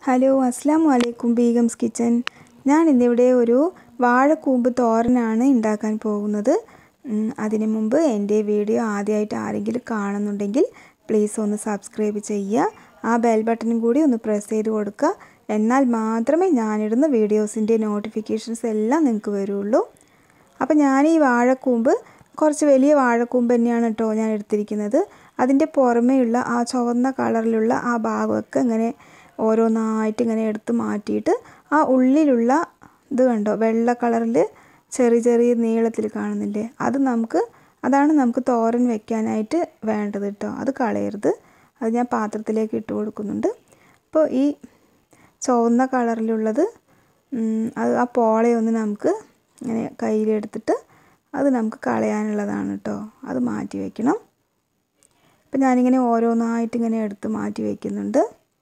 hello അസ്സാം വലൈക്കും Begums kitchen ഞാൻ ഇന്നിവിടെ ഒരു വാഴക്കൂമ്പ് തോരനാണ് ഉണ്ടാക്കാൻ പോകുന്നത് ഉം, അതിനു മുമ്പ് എൻ്റെ വീഡിയോ ആദ്യമായിട്ട് ആരെങ്കിലും കാണുന്നുണ്ടെങ്കിൽ പ്ലീസ് ഒന്ന് സബ്സ്ക്രൈബ് ചെയ്യുക ആ ബെൽ ബട്ടണും കൂടി ഒന്ന് പ്രസ് ചെയ്ത് കൊടുക്കുക എന്നാൽ മാത്രമേ ഞാനിടുന്ന വീഡിയോസിൻ്റെ നോട്ടിഫിക്കേഷൻസ് എല്ലാം നിങ്ങൾക്ക് വരുള്ളൂ അപ്പോൾ ഞാൻ ഈ വാഴക്കൂമ്പ് കുറച്ച് വലിയ വാഴക്കൂമ്പ് തന്നെയാണ് കേട്ടോ ഞാൻ എടുത്തിരിക്കുന്നത് അതിൻ്റെ പുറമേയുള്ള ആ ചുവന്ന കളറിലുള്ള ആ ഭാഗമൊക്കെ ഇങ്ങനെ ഓരോന്നായിട്ട് ഇങ്ങനെ എടുത്ത് മാറ്റിയിട്ട് ആ ഉള്ളിലുള്ള ഇത് കണ്ടോ വെള്ള കളറിൽ ചെറിയ ചെറിയ നീളത്തിൽ കാണുന്നില്ലേ അത് നമുക്ക് അതാണ് നമുക്ക് തോരൻ വെക്കാനായിട്ട് വേണ്ടത് കേട്ടോ അത് കളയരുത് അത് ഞാൻ പാത്രത്തിലേക്ക് ഇട്ട് കൊടുക്കുന്നുണ്ട് അപ്പോൾ ഈ ചുവന്ന കളറിലുള്ളത് ഉം, അത് ആ പോളയൊന്ന് നമുക്ക് ഇങ്ങനെ കയ്യിലെടുത്തിട്ട് അത് നമുക്ക് കളയാനുള്ളതാണ് കേട്ടോ അത് മാറ്റി വയ്ക്കണം അപ്പം ഞാനിങ്ങനെ ഓരോന്നായിട്ട് ഇങ്ങനെ എടുത്ത് മാറ്റി വയ്ക്കുന്നുണ്ട്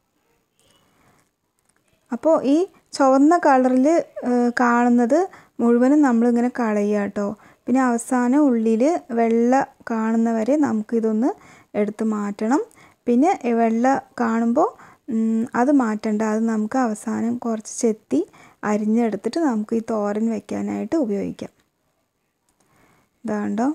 അപ്പോൾ ഈ ചുവന്ന കളറിൽ കാണുന്നത് മുഴുവനും നമ്മളിങ്ങനെ കളയുക കേട്ടോ പിന്നെ അവസാനം ഉള്ളിൽ വെള്ള കാണുന്നവരെ നമുക്കിതൊന്ന് എടുത്ത് മാറ്റണം പിന്നെ ഈ വെള്ള കാണുമ്പോൾ ഉം, അത് മാറ്റണ്ട അത് നമുക്ക് അവസാനം കുറച്ച് ചെത്തി അരിഞ്ഞെടുത്തിട്ട് നമുക്ക് ഈ തോരൻ വെക്കാനായിട്ട് ഉപയോഗിക്കാം ഇതാണ്ടോ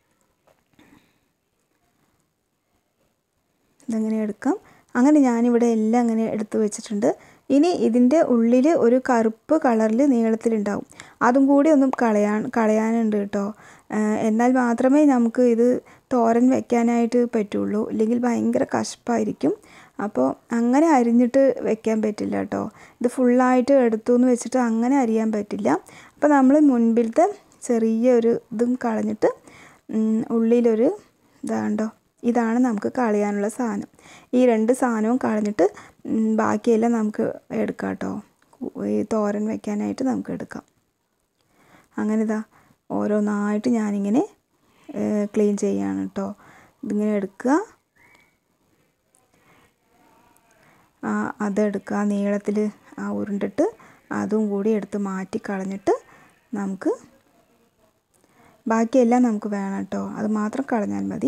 ഇതങ്ങനെ എടുക്കാം അങ്ങനെ ഞാനിവിടെ എല്ലാം അങ്ങനെ എടുത്തു വെച്ചിട്ടുണ്ട് ഇനി ഇതിൻ്റെ ഉള്ളിൽ ഒരു കറുപ്പ് കളറിൽ നീളത്തിലുണ്ടാവും അതും കൂടി ഒന്നും കളയാൻ കളയാനുണ്ട് കേട്ടോ ഏഹ് എന്നാൽ മാത്രമേ നമുക്ക് ഇത് തോരൻ വെക്കാനായിട്ട് പറ്റുള്ളൂ ഇല്ലെങ്കിൽ ഭയങ്കര കശപ്പായിരിക്കും അപ്പോൾ അങ്ങനെ അരിഞ്ഞിട്ട് വെക്കാൻ പറ്റില്ല കേട്ടോ ഇത് ഫുള്ളായിട്ട് എടുത്തു എന്ന് വെച്ചിട്ട് അങ്ങനെ അരിയാൻ പറ്റില്ല അപ്പോൾ നമ്മൾ മുൻപിലത്തെ ചെറിയ ഒരു ഇതും കളഞ്ഞിട്ട് ഉം, ഉള്ളിലൊരു ഇതാണ്ടോ ഇതാണ് നമുക്ക് കളയാനുള്ള സാധനം ഈ രണ്ട് സാധനവും കളഞ്ഞിട്ട് ഉം, ബാക്കിയെല്ലാം നമുക്ക് എടുക്കാം കേട്ടോ ഈ തോരൻ വെക്കാനായിട്ട് നമുക്ക് എടുക്കാം അങ്ങനെ ഇതാ ഓരോന്നായിട്ട് ഞാനിങ്ങനെ ക്ലീൻ ചെയ്യാണ് കേട്ടോ ഇതിങ്ങനെ എടുക്കുക ആ, അതെടുക്കുക നീളത്തിൽ ആ ഉരുണ്ടിട്ട് അതും കൂടി എടുത്ത് മാറ്റി കളഞ്ഞിട്ട് നമുക്ക് ബാക്കിയെല്ലാം നമുക്ക് വേണം കേട്ടോ അത് മാത്രം കളഞ്ഞാൽ മതി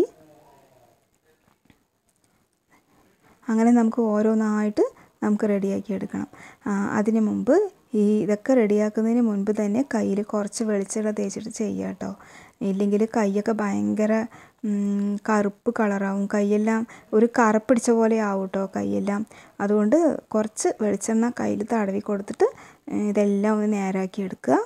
അങ്ങനെ നമുക്ക് ഓരോന്നായിട്ട് നമുക്ക് റെഡിയാക്കി എടുക്കണം ആ, അതിന് മുമ്പ് ഈ ഇതൊക്കെ റെഡിയാക്കുന്നതിന് മുൻപ് തന്നെ കയ്യിൽ കുറച്ച് വെളിച്ചെണ്ണ തേച്ചിട്ട് ചെയ്യുക കേട്ടോ ഇല്ലെങ്കിൽ കൈയൊക്കെ ഭയങ്കര ഉം, കറുപ്പ് കളറാവും കൈയെല്ലാം ഒരു കറപ്പിടിച്ച പോലെ ആവും കേട്ടോ കൈയെല്ലാം അതുകൊണ്ട് കുറച്ച് വെളിച്ചെണ്ണ കയ്യിൽ തടവി കൊടുത്തിട്ട് ഇതെല്ലാം ഒന്ന് നേരാക്കി എടുക്കുക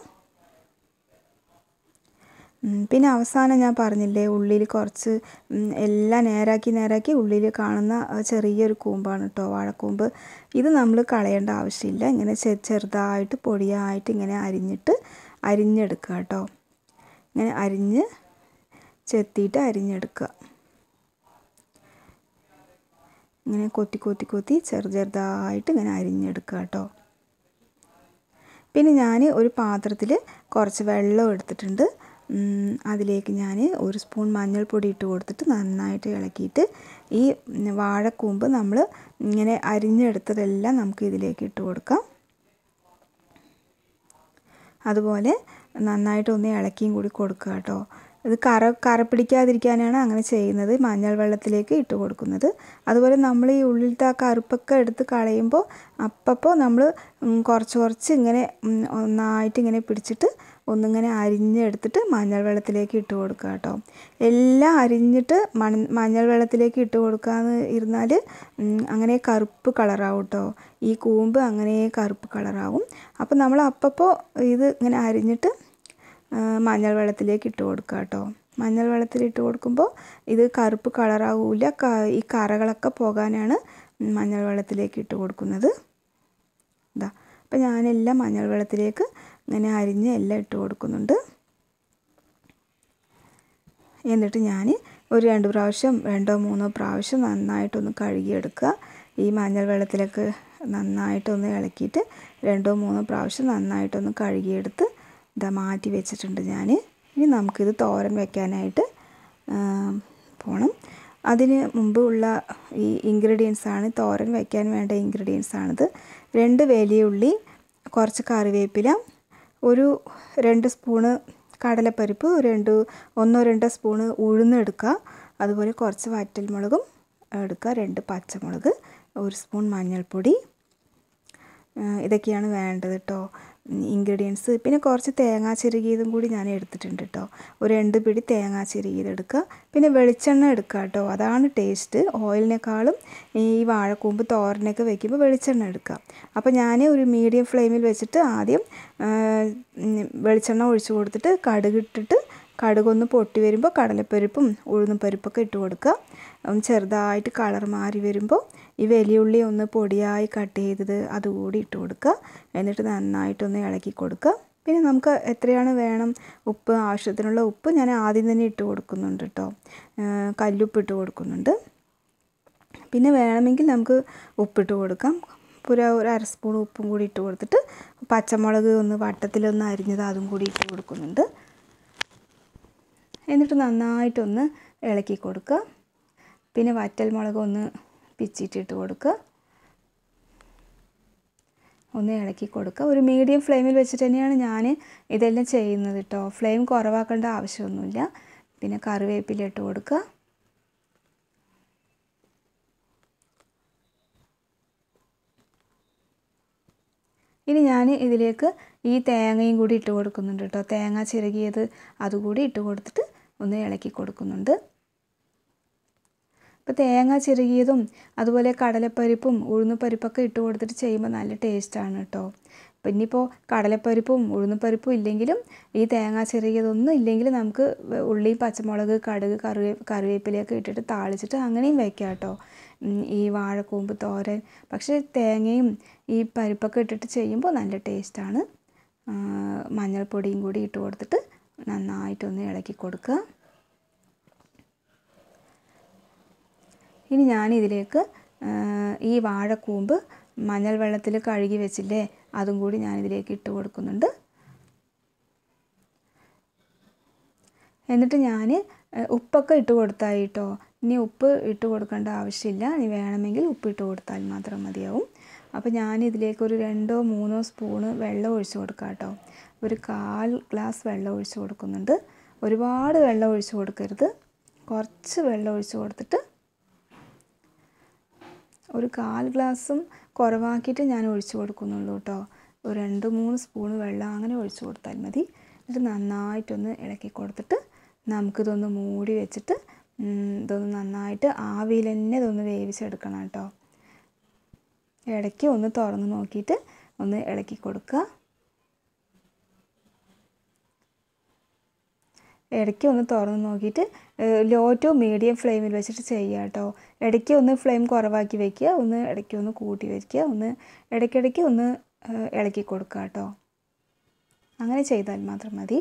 ഉം, പിന്നെ അവസാനം ഞാൻ പറഞ്ഞില്ലേ ഉള്ളിൽ കുറച്ച് ഉം, എല്ലാം നേരാക്കി നേരാക്കി ഉള്ളിൽ കാണുന്ന ആ ചെറിയൊരു കൂമ്പാണ് കേട്ടോ വാഴക്കൂമ്പ് ഇത് നമ്മൾ കളയേണ്ട ആവശ്യമില്ല ഇങ്ങനെ ചെ ചെറുതായിട്ട് പൊടിയായിട്ട് ഇങ്ങനെ അരിഞ്ഞിട്ട് അരിഞ്ഞെടുക്കുക കേട്ടോ ഇങ്ങനെ അരിഞ്ഞ് ചെത്തിയിട്ട് അരിഞ്ഞെടുക്കുക ഇങ്ങനെ കൊത്തി കൊത്തി കൊത്തി ചെറു ചെറുതായിട്ട് ഇങ്ങനെ അരിഞ്ഞെടുക്കുക കേട്ടോ പിന്നെ ഞാൻ ഒരു പാത്രത്തിൽ കുറച്ച് വെള്ളം എടുത്തിട്ടുണ്ട് ഉം, അതിലേക്ക് ഞാൻ ഒരു സ്പൂൺ മഞ്ഞൾപ്പൊടി ഇട്ട് കൊടുത്തിട്ട് നന്നായിട്ട് ഇളക്കിയിട്ട് ഈ വാഴക്കൂമ്പ് നമ്മൾ ഇങ്ങനെ അരിഞ്ഞെടുത്തതെല്ലാം നമുക്ക് ഇതിലേക്ക് ഇട്ട് കൊടുക്കാം അതുപോലെ നന്നായിട്ട് ഒന്ന് ഇളക്കിയും കൂടി കൊടുക്കുക കേട്ടോ ഇത് കറ കറ പിടിക്കാതിരിക്കാനാണ് അങ്ങനെ ചെയ്യുന്നത് മഞ്ഞൾ വെള്ളത്തിലേക്ക് ഇട്ട് കൊടുക്കുന്നത് അതുപോലെ നമ്മൾ ഈ ഉള്ളിലത്തെ ആ കറുപ്പൊക്കെ എടുത്ത് കളയുമ്പോൾ അപ്പപ്പോൾ നമ്മൾ ഉം, കുറച്ച് കുറച്ച് ഇങ്ങനെ ഉം, ഒന്നായിട്ട് ഇങ്ങനെ പിടിച്ചിട്ട് ഒന്നിങ്ങനെ അരിഞ്ഞെടുത്തിട്ട് മഞ്ഞൾ വെള്ളത്തിലേക്ക് ഇട്ട് കൊടുക്കുക കേട്ടോ എല്ലാം അരിഞ്ഞിട്ട് മൺ മഞ്ഞൾ വെള്ളത്തിലേക്ക് ഇട്ട് കൊടുക്കാന്ന് ഇരുന്നാൽ ഉം, അങ്ങനെ കറുപ്പ് കളറാവും കേട്ടോ ഈ കൂമ്പ് അങ്ങനെ കറുപ്പ് കളറാവും അപ്പോൾ നമ്മൾ അപ്പപ്പോൾ ഇത് ഇങ്ങനെ അരിഞ്ഞിട്ട് ആ, മഞ്ഞൾ വെള്ളത്തിലേക്ക് ഇട്ട് കൊടുക്കുക കേട്ടോ മഞ്ഞൾ വെള്ളത്തിൽ ഇട്ട് കൊടുക്കുമ്പോൾ ഇത് കറുപ്പ് കളറാവില്ല ഈ കറകളൊക്കെ പോകാനാണ് മഞ്ഞൾ വെള്ളത്തിലേക്ക് ഇട്ട് കൊടുക്കുന്നത് ഇതാ അപ്പോൾ ഞാനെല്ലാം മഞ്ഞൾ വെള്ളത്തിലേക്ക് ഇങ്ങനെ അരിഞ്ഞ് എല്ലാം ഇട്ട് കൊടുക്കുന്നുണ്ട് എന്നിട്ട് ഞാൻ ഒരു രണ്ട് പ്രാവശ്യം രണ്ടോ മൂന്നോ പ്രാവശ്യം നന്നായിട്ടൊന്ന് കഴുകിയെടുക്കുക ഈ മഞ്ഞൾ വെള്ളത്തിലേക്ക് നന്നായിട്ടൊന്ന് ഇളക്കിയിട്ട് രണ്ടോ മൂന്നോ പ്രാവശ്യം നന്നായിട്ടൊന്ന് കഴുകിയെടുത്ത് ഇതാ മാറ്റി വെച്ചിട്ടുണ്ട് ഞാൻ ഇനി നമുക്കിത് തോരൻ വെക്കാനായിട്ട് ആ, പോണം അതിന് മുമ്പ് ഉള്ള ഈ ഇൻഗ്രീഡിയൻസ് ആണ് തോരൻ വെക്കാൻ വേണ്ട ഇൻഗ്രീഡിയൻസ് ആണിത് രണ്ട് വലിയ ഉള്ളി കുറച്ച് കറിവേപ്പില ഒരു രണ്ട് സ്പൂണ് കടലപ്പരിപ്പ് രണ്ട് ഒന്നോ രണ്ടോ സ്പൂണ് ഉഴുന്നെടുക്കുക അതുപോലെ കുറച്ച് വറ്റൽമുളകും എടുക്കുക രണ്ട് പച്ചമുളക് ഒരു സ്പൂൺ മഞ്ഞൾപ്പൊടി ഇതൊക്കെയാണ് വേണ്ടത് കേട്ടോ ഇൻഗ്രീഡിയൻസ് പിന്നെ കുറച്ച് തേങ്ങാ ചിരുകിയതും കൂടി ഞാൻ എടുത്തിട്ടുണ്ട് കേട്ടോ ഒരു രണ്ട് പിടി തേങ്ങാ ചിരുകിയത് എടുക്കുക പിന്നെ വെളിച്ചെണ്ണ എടുക്കുക കേട്ടോ അതാണ് ടേസ്റ്റ് ഓയിലിനേക്കാളും ഈ വാഴക്കൂമ്പ് തോരനൊക്കെ വെക്കുമ്പോൾ വെളിച്ചെണ്ണ എടുക്കുക അപ്പോൾ ഞാൻ ഒരു മീഡിയം ഫ്ലെയിമിൽ വെച്ചിട്ട് ആദ്യം വെളിച്ചെണ്ണ ഒഴിച്ച് കൊടുത്തിട്ട് കടുകിട്ടിട്ട് കടുകൊന്ന് പൊട്ടി വരുമ്പോൾ കടലപ്പരിപ്പും ഉഴുന്നും പരിപ്പൊക്കെ ഇട്ട് കൊടുക്കുക ഒന്ന് ചെറുതായിട്ട് കളർ മാറി വരുമ്പോൾ ഈ വലിയുള്ളി ഒന്ന് പൊടിയായി കട്ട് ചെയ്തത് അതുകൂടി ഇട്ട് കൊടുക്കുക എന്നിട്ട് നന്നായിട്ടൊന്ന് ഇളക്കി കൊടുക്കുക പിന്നെ നമുക്ക് എത്രയാണ് വേണം ഉപ്പ് ആവശ്യത്തിനുള്ള ഉപ്പ് ഞാൻ ആദ്യം തന്നെ ഇട്ട് കൊടുക്കുന്നുണ്ട് കേട്ടോ കല്ലുപ്പ് ഇട്ട് കൊടുക്കുന്നുണ്ട് പിന്നെ വേണമെങ്കിൽ നമുക്ക് ഉപ്പിട്ട് കൊടുക്കാം ഒരു ഒരു അര സ്പൂൺ ഉപ്പും കൂടി ഇട്ട് കൊടുത്തിട്ട് പച്ചമുളക് ഒന്ന് വട്ടത്തിലൊന്ന് അരിഞ്ഞത് അതും കൂടി ഇട്ട് കൊടുക്കുന്നുണ്ട് എന്നിട്ട് നന്നായിട്ടൊന്ന് ഇളക്കി കൊടുക്കുക പിന്നെ വറ്റൽമുളക് ഒന്ന് പിച്ചിട്ടിട്ട് കൊടുക്കുക ഒന്ന് ഇളക്കി കൊടുക്കുക ഒരു മീഡിയം ഫ്ലെയിമിൽ വെച്ചിട്ട് തന്നെയാണ് ഞാൻ ഇതെല്ലാം ചെയ്യുന്നത് കേട്ടോ ഫ്ലെയിം കുറവാക്കേണ്ട ആവശ്യമൊന്നുമില്ല പിന്നെ കറിവേപ്പില ഇട്ട് കൊടുക്കുക ഇനി ഞാൻ ഇതിലേക്ക് ഈ തേങ്ങയും കൂടി ഇട്ട് കൊടുക്കുന്നുണ്ട് കേട്ടോ തേങ്ങ ചിരകിയത് അതുകൂടി ഇട്ട് കൊടുത്തിട്ട് ഒന്ന് ഇളക്കി കൊടുക്കുന്നുണ്ട് ഇപ്പോൾ തേങ്ങ ചിരകിയതും അതുപോലെ കടലപ്പരിപ്പും ഉഴുന്നുപരിപ്പൊക്കെ ഇട്ട് കൊടുത്തിട്ട് ചെയ്യുമ്പോൾ നല്ല ടേസ്റ്റാണ് കേട്ടോ പിന്നെ ഇപ്പോൾ കടലപ്പരിപ്പും ഉഴുന്നുപരിപ്പും ഇല്ലെങ്കിലും ഈ തേങ്ങ ചിരകിയതൊന്നും ഇല്ലെങ്കിൽ നമുക്ക് ഉള്ളി പച്ചമുളക് കടുക് കറിവേ കറിവേപ്പിലയൊക്കെ ഇട്ടിട്ട് താളിച്ചിട്ട് അങ്ങനെയും വയ്ക്കാം കേട്ടോ ഈ വാഴക്കൂമ്പ് തോരൻ പക്ഷേ തേങ്ങയും ഈ പരിപ്പൊക്കെ ഇട്ടിട്ട് ചെയ്യുമ്പോൾ നല്ല ടേസ്റ്റാണ് മഞ്ഞൾപ്പൊടിയും കൂടി ഇട്ട് കൊടുത്തിട്ട് നന്നായിട്ടൊന്ന് ഇളക്കി കൊടുക്കുക ഇനി ഞാനിതിലേക്ക് ഈ വാഴക്കൂമ്പ് മഞ്ഞൾ വെള്ളത്തിൽ കഴുകി വെച്ചില്ലേ അതും കൂടി ഞാനിതിലേക്ക് ഇട്ട് കൊടുക്കുന്നുണ്ട് എന്നിട്ട് ഞാൻ ഉപ്പൊക്കെ ഇട്ട് കൊടുത്താൽ കേട്ടോ ഇനി ഉപ്പ് ഇട്ട് കൊടുക്കേണ്ട ആവശ്യമില്ല ഇനി വേണമെങ്കിൽ ഉപ്പ് ഇട്ട് കൊടുത്താൽ മാത്രം മതിയാവും അപ്പോൾ ഞാൻ ഇതിലേക്ക് ഒരു രണ്ടോ മൂന്നോ സ്പൂണ് വെള്ളം ഒഴിച്ച് കൊടുക്കാം കേട്ടോ ഒരു കാൽ ഗ്ലാസ് വെള്ളം ഒഴിച്ച് കൊടുക്കുന്നുണ്ട് ഒരുപാട് വെള്ളം ഒഴിച്ച് കൊടുക്കരുത് കുറച്ച് വെള്ളം ഒഴിച്ച് കൊടുത്തിട്ട് ഒരു കാൽ ഗ്ലാസും കുറവാക്കിയിട്ട് ഞാൻ ഒഴിച്ച് കൊടുക്കുന്നുള്ളൂ കേട്ടോ ഒരു രണ്ട് മൂന്ന് സ്പൂൺ വെള്ളം അങ്ങനെ ഒഴിച്ച് കൊടുത്താൽ മതി എന്നിട്ട് നന്നായിട്ടൊന്ന് ഇളക്കി കൊടുത്തിട്ട് നമുക്കിതൊന്ന് മൂടി വെച്ചിട്ട് ഇതൊന്ന് നന്നായിട്ട് ആവിയിൽ തന്നെ ഇതൊന്ന് വേവിച്ചെടുക്കണം കേട്ടോ ഇടയ്ക്ക് ഒന്ന് തുറന്ന് നോക്കിയിട്ട് ഒന്ന് ഇളക്കി കൊടുക്കുക ഇടയ്ക്ക് ഒന്ന് തുറന്ന് നോക്കിയിട്ട് ലോ ടു മീഡിയം ഫ്ലെയിമിൽ വെച്ചിട്ട് ചെയ്യുക കേട്ടോ ഇടയ്ക്ക് ഒന്ന് ഫ്ലെയിം കുറവാക്കി വെക്കുക ഒന്ന് ഇടയ്ക്ക് ഒന്ന് കൂട്ടി വയ്ക്കുക ഒന്ന് ഇടയ്ക്കിടയ്ക്ക് ഒന്ന് ഇളക്കി കൊടുക്കുക കേട്ടോ അങ്ങനെ ചെയ്താൽ മാത്രം മതി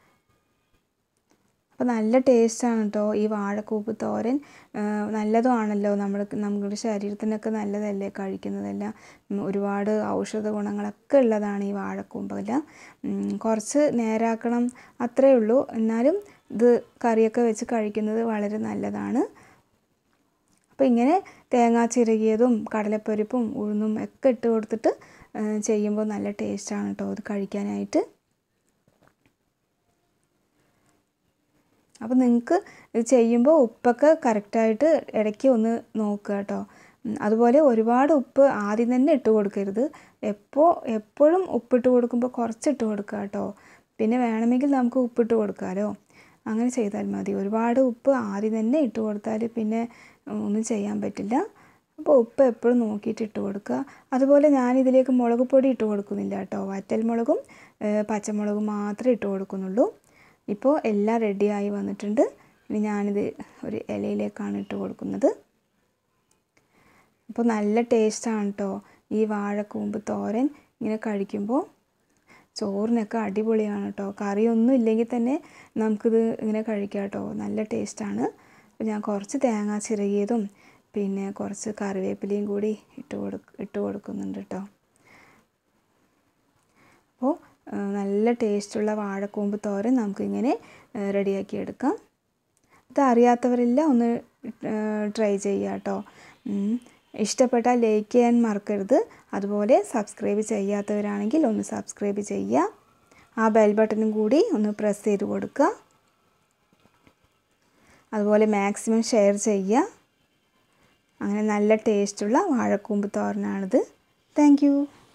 അപ്പോൾ നല്ല ടേസ്റ്റാണ് കേട്ടോ ഈ വാഴക്കൂപ്പ് തോരൻ നല്ലതുമാണല്ലോ നമ്മൾ നമ്മുടെ ശരീരത്തിനൊക്കെ നല്ലതല്ലേ കഴിക്കുന്നതെല്ലാം ഒരുപാട് ഔഷധ ഗുണങ്ങളൊക്കെ ഉള്ളതാണ് ഈ വാഴക്കൂമ്പെല്ലാം കുറച്ച് നേരാക്കണം അത്രയേ ഉള്ളൂ എന്നാലും ഇത് കറിയൊക്കെ വെച്ച് കഴിക്കുന്നത് വളരെ നല്ലതാണ് അപ്പോൾ ഇങ്ങനെ തേങ്ങാ ചിരകിയതും കടലപ്പരിപ്പും ഉഴുന്നും ഒക്കെ ഇട്ട് കൊടുത്തിട്ട് ചെയ്യുമ്പോൾ നല്ല ടേസ്റ്റാണ് കേട്ടോ ഇത് കഴിക്കാനായിട്ട് അപ്പോൾ നിങ്ങൾക്ക് ഇത് ചെയ്യുമ്പോൾ ഉപ്പൊക്കെ കറക്റ്റായിട്ട് ഇടയ്ക്ക് ഒന്ന് നോക്കുക കേട്ടോ അതുപോലെ ഒരുപാട് ഉപ്പ് ആദ്യം തന്നെ ഇട്ട് കൊടുക്കരുത് എപ്പോൾ എപ്പോഴും ഉപ്പിട്ട് കൊടുക്കുമ്പോൾ കുറച്ചിട്ട് കൊടുക്കുക കേട്ടോ പിന്നെ വേണമെങ്കിൽ നമുക്ക് ഉപ്പിട്ട് കൊടുക്കാമല്ലോ അങ്ങനെ ചെയ്താൽ മതി ഒരുപാട് ഉപ്പ് ആദ്യം തന്നെ ഇട്ട് കൊടുത്താൽ പിന്നെ ഒന്നും ചെയ്യാൻ പറ്റില്ല അപ്പോൾ ഉപ്പ് എപ്പോഴും നോക്കിയിട്ട് ഇട്ട് കൊടുക്കുക അതുപോലെ ഞാനിതിലേക്ക് മുളക് പൊടി ഇട്ട് കൊടുക്കുന്നില്ല കേട്ടോ വറ്റൽ മുളകും പച്ചമുളകും മാത്രമേ ഇട്ട് കൊടുക്കുന്നുള്ളൂ ഇപ്പോൾ എല്ലാം റെഡിയായി വന്നിട്ടുണ്ട് ഇനി ഞാനിത് ഒരു ഇലയിലേക്കാണ് ഇട്ട് കൊടുക്കുന്നത് അപ്പോൾ നല്ല ടേസ്റ്റാണ് കേട്ടോ ഈ വാഴക്കൂമ്പ് തോരൻ ഇങ്ങനെ കഴിക്കുമ്പോൾ ചോറിനൊക്കെ അടിപൊളിയാണ് കേട്ടോ കറിയൊന്നും ഇല്ലെങ്കിൽ തന്നെ നമുക്കിത് ഇങ്ങനെ കഴിക്കാം കേട്ടോ നല്ല ടേസ്റ്റാണ് അപ്പോൾ ഞാൻ കുറച്ച് തേങ്ങ ചിരകിയതും പിന്നെ കുറച്ച് കറിവേപ്പിലയും കൂടി ഇട്ട് കൊടു ഇട്ട് കൊടുക്കുന്നുണ്ട് കേട്ടോ അപ്പോൾ നല്ല ടേസ്റ്റുള്ള വാഴക്കൂമ്പ് തോരൻ നമുക്കിങ്ങനെ റെഡിയാക്കി എടുക്കാം ഇത് അറിയാത്തവരെല്ലാം ഒന്ന് ട്രൈ ചെയ്യുക കേട്ടോ ഇഷ്ടപ്പെട്ടാൽ ലൈക്ക് ചെയ്യാൻ മറക്കരുത് അതുപോലെ സബ്സ്ക്രൈബ് ചെയ്യാത്തവരാണെങ്കിൽ ഒന്ന് സബ്സ്ക്രൈബ് ചെയ്യുക ആ ബെൽ ബട്ടണും കൂടി ഒന്ന് പ്രസ് ചെയ്ത് കൊടുക്കുക അതുപോലെ മാക്സിമം ഷെയർ ചെയ്യുക അങ്ങനെ നല്ല ടേസ്റ്റുള്ള വാഴക്കൂമ്പ് തോരനാണിത് താങ്ക്